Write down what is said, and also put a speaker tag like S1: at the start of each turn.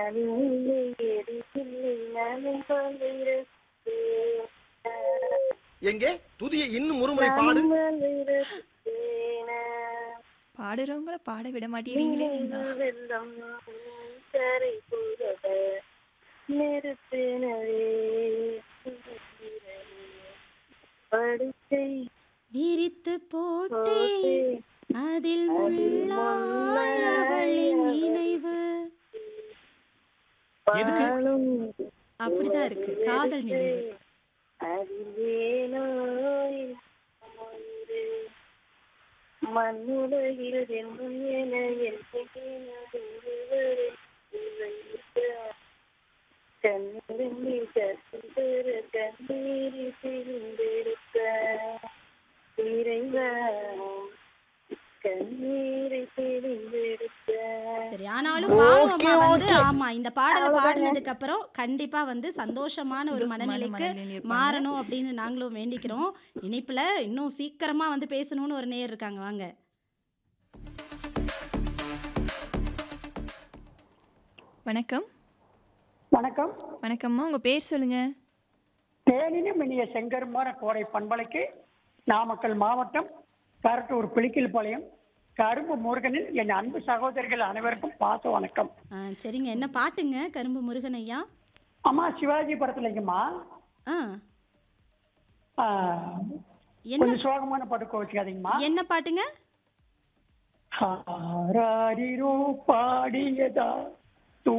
S1: நானில்லை எரிசில்லை நானும் கொண்டிருப்பேன்
S2: எங்கே துதியை இன்னும் ஒருமுறை பாடு
S3: பாடுறவங்கள பாட விட மாட்டேங்கிறீங்களே அண்ணா.
S1: வெள்ளம் கரை புரத நிறுத்தினரே படுக்கை
S4: விரித்து போட்டே
S1: போட்டே
S4: அதில் முள்ளாய் அவளின் நினைவு
S2: எதுக்கு
S1: பாலும்
S4: அப்படிதான் இருக்கு காதல் நினைவு
S1: அறிவேனோ உயிரே. மண்ணுலகில் எங்கும் என என் ஒருவரை கண்ணிரண்டி கசிந்தர கண்ணீரி சிரிந்தெடுக்க இறைவா கண்ணீரை சிரிந்தெடுக்க
S4: சரி ஆனாலும் பானுவம்மா வந்து ஆமா இந்த பாடலை பாடினதுக்கு அப்புறம் கண்டிப்பா வந்து சந்தோஷமான ஒரு
S3: சந்தோஷமான
S4: மனநிலைக்கு
S3: மனநிலையில் இருப்பாங்க.
S4: மாறணும் அப்படின்னு நாங்களும் வேண்டிக்கிறோம் இணைப்புல இன்னும் சீக்கிரமா வந்து பேசணும்னு ஒரு நேயர் இருக்காங்க வாங்க
S3: வணக்கம்
S5: வணக்கம்
S3: வணக்கம்மா உங்க பேர் சொல்லுங்க
S5: தேனினும் இனிய செங்கருமான கோடை பண்பலைக்கு நாமக்கல் மாவட்டம் கரட்டூர் பிளிக்கில்பாளையம் கரும்பு முருகனில் என் அன்பு சகோதரிகள் அனைவருக்கும் பாச வணக்கம்
S4: ஆ, சரிங்க என்ன பாட்டுங்க கரும்பு முருகன் ஐயா
S5: அம்மா சிவாஜி படத்துலங்கம்மா
S4: ஆ
S5: ஆ,
S4: என்ன
S5: கொஞ்சம் சோகமான பாட்டு கோவிச்சுக்காதீங்கம்மா
S4: என்ன பாட்டுங்க
S5: ஆராரிரோ பாடியதா